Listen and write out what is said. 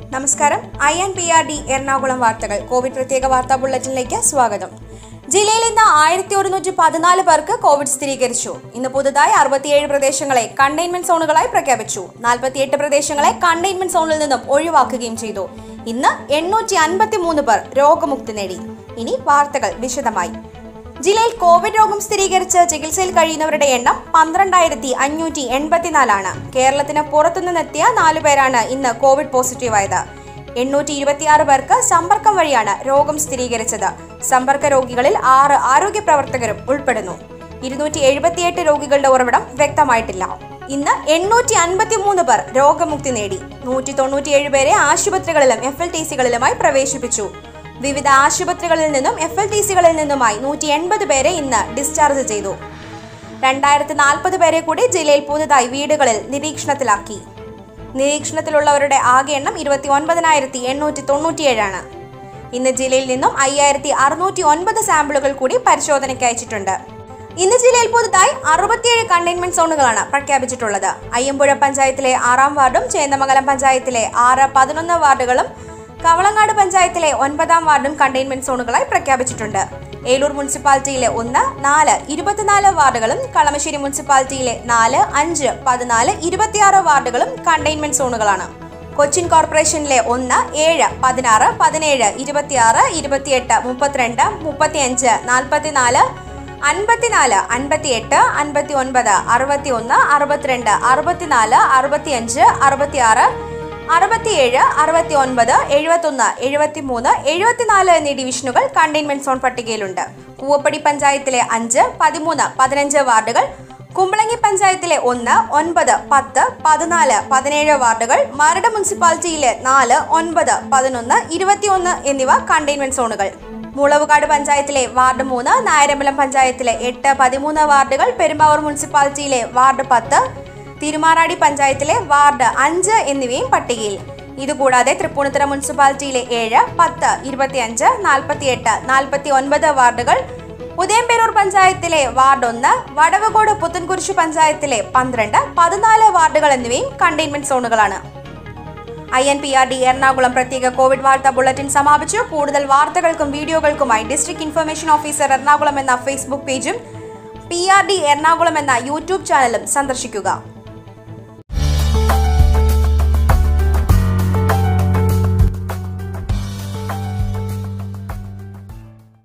നമസ്കാരം I N P R D Ernakulam വാർത്തകൾ covid പ്രത്യേക വാർത്താ ബുള്ളറ്റിനിലേക്ക് സ്വാഗതം ജില്ലയിൽ ഇന്ന് ആയിരത്തി ഒരുന്നൂറ്റി പതിനാല് പേർക്ക് കോവിഡ് സ്ഥിരീകരിച്ചു ഇന്ന് പുതുതായി അറുപത്തിയേഴ് പ്രദേശങ്ങളെ കണ്ടെയ്ൻമെന്റ് സോണുകളായി പ്രഖ്യാപിച്ചു നാൽപ്പത്തിയെട്ട് പ്രദേശങ്ങളെ കണ്ടെയ്ൻമെന്റ് സോണിൽ നിന്നും ഒഴിവാക്കുകയും ചെയ്തു ഇന്ന് എണ്ണൂറ്റി അൻപത്തി മൂന്ന് പേർ രോഗമുക്തി നേടി ഇനി വാർത്തകൾ വിശദമായി ജില്ലയിൽ കോവിഡ് രോഗം സ്ഥിരീകരിച്ച് ചികിത്സയിൽ കഴിയുന്നവരുടെ എണ്ണം പന്ത്രണ്ടായിരത്തി അഞ്ഞൂറ്റി എൺപത്തിനാലാണ് കേരളത്തിന് പുറത്തുനിന്നെത്തിയ നാലു പേരാണ് ഇന്ന് കോവിഡ് പോസിറ്റീവായത് എണ്ണൂറ്റി ഇരുപത്തിയാറ് പേർക്ക് സമ്പർക്കം വഴിയാണ് രോഗം സ്ഥിരീകരിച്ചത് സമ്പർക്ക രോഗികളിൽ ആറ് ആരോഗ്യ പ്രവർത്തകരും ഉൾപ്പെടുന്നു ഇരുന്നൂറ്റി എഴുപത്തിയെട്ട് രോഗികളുടെ ഉറവിടം വ്യക്തമായിട്ടില്ല ഇന്ന് എണ്ണൂറ്റി അൻപത്തി മൂന്ന് പേർ രോഗമുക്തി നേടി നൂറ്റി തൊണ്ണൂറ്റിയേഴ് പേരെ ആശുപത്രികളിലും എഫ് എൽ ടി സികളിലുമായി പ്രവേശിപ്പിച്ചു വിവിധ ആശുപത്രികളിൽ നിന്നും എഫ് എൽ ടി സികളിൽ നിന്നുമായി നൂറ്റി എൺപത് പേരെ ഇന്ന് ഡിസ്ചാർജ് ചെയ്തു രണ്ടായിരത്തി നാൽപ്പത് പേരെ കൂടി ജില്ലയിൽ പുതുതായി വീടുകളിൽ നിരീക്ഷണത്തിലാക്കി നിരീക്ഷണത്തിലുള്ളവരുടെ ആകെ എണ്ണം ഇരുപത്തി ഒൻപതിനായിരത്തി എണ്ണൂറ്റി തൊണ്ണൂറ്റിയേഴാണ് ഇന്ന് ജില്ലയിൽ നിന്നും അയ്യായിരത്തി അറുന്നൂറ്റി ഒൻപത് സാമ്പിളുകൾ കൂടി പരിശോധനയ്ക്ക് അയച്ചിട്ടുണ്ട് ഇന്ന് ജില്ലയിൽ പുതുതായി അറുപത്തിയേഴ് കണ്ടെയ്ൻമെന്റ് സോണുകളാണ് പ്രഖ്യാപിച്ചിട്ടുള്ളത് അയ്യമ്പുഴ പഞ്ചായത്തിലെ ആറാം വാർഡും ചേന്ദമംഗലം പഞ്ചായത്തിലെ ആറ് പതിനൊന്ന് വാർഡുകളും കവളങ്ങാട് പഞ്ചായത്തിലെ ഒൻപതാം വാർഡും കണ്ടെയ്ൻമെന്റ് സോണുകളായി പ്രഖ്യാപിച്ചിട്ടുണ്ട് ഏലൂർ മുനിസിപ്പാലിറ്റിയിലെ ഒന്ന് നാല് ഇരുപത്തിനാല് വാർഡുകളും കളമശ്ശേരി മുനിസിപ്പാലിറ്റിയിലെ നാല് അഞ്ച് പതിനാല് ഇരുപത്തിയാറ് വാർഡുകളും കണ്ടെയ്ൻമെന്റ് സോണുകളാണ് കൊച്ചിൻ കോർപ്പറേഷനിലെ ഒന്ന് ഏഴ് പതിനാറ് പതിനേഴ് ഇരുപത്തിയാറ് ഇരുപത്തിയെട്ട് മുപ്പത്തിരണ്ട് മുപ്പത്തിയഞ്ച് നാൽപ്പത്തിനാല് അൻപത്തിനാല് അൻപത്തിയെട്ട് അൻപത്തി ഒൻപത് അറുപത്തി ഒന്ന് അറുപത്തിരണ്ട് അറുപത്തിനാല് അറുപത്തിയഞ്ച് അറുപത്തിയാറ് അറുപത്തിയേഴ് അറുപത്തി ഒൻപത് എഴുപത്തൊന്ന് എഴുപത്തിമൂന്ന് എഴുപത്തിനാല് എന്നീ ഡിവിഷനുകൾ കണ്ടെയ്ൻമെന്റ് സോൺ പട്ടികയിലുണ്ട് കൂവപ്പടി പഞ്ചായത്തിലെ അഞ്ച് പതിമൂന്ന് പതിനഞ്ച് വാർഡുകൾ കുമ്പളങ്ങി പഞ്ചായത്തിലെ ഒന്ന് ഒൻപത് പത്ത് പതിനാല് പതിനേഴ് വാർഡുകൾ മരട് മുനിസിപ്പാലിറ്റിയിലെ നാല് ഒൻപത് പതിനൊന്ന് ഇരുപത്തിയൊന്ന് എന്നിവ കണ്ടെയ്ൻമെന്റ് സോണുകൾ മുളവുകാട് പഞ്ചായത്തിലെ വാർഡ് മൂന്ന് നായരമ്പലം പഞ്ചായത്തിലെ എട്ട് പതിമൂന്ന് വാർഡുകൾ പെരുമ്പാവൂർ മുനിസിപ്പാലിറ്റിയിലെ വാർഡ് പത്ത് തിരുമാറാടി പഞ്ചായത്തിലെ വാർഡ് അഞ്ച് എന്നിവയും പട്ടികയിൽ ഇതുകൂടാതെ തൃപ്പൂണിത്തുറ മുനിസിപ്പാലിറ്റിയിലെ ഏഴ് പത്ത് ഇരുപത്തിയഞ്ച് നാൽപ്പത്തിയെട്ട് നാൽപ്പത്തി ഒൻപത് വാർഡുകൾ ഉദയംപേരൂർ പഞ്ചായത്തിലെ വാർഡ് ഒന്ന് വടവുകോട് പുത്തൻകുരിശ് പഞ്ചായത്തിലെ പന്ത്രണ്ട് പതിനാല് വാർഡുകൾ എന്നിവയും കണ്ടെയ്ൻമെന്റ് സോണുകളാണ് I N P R D Ernakulam പ്രത്യേക കോവിഡ് വാർത്താ ബുള്ളറ്റിൻ സമാപിച്ചു കൂടുതൽ വാർത്തകൾക്കും വീഡിയോകൾക്കുമായി ഡിസ്ട്രിക്ട് ഇൻഫർമേഷൻ ഓഫീസർ എറണാകുളം എന്ന ഫേസ്ബുക്ക് പേജും പി ആർ ഡി എറണാകുളം എന്ന യൂട്യൂബ് ചാനലും സന്ദർശിക്കുക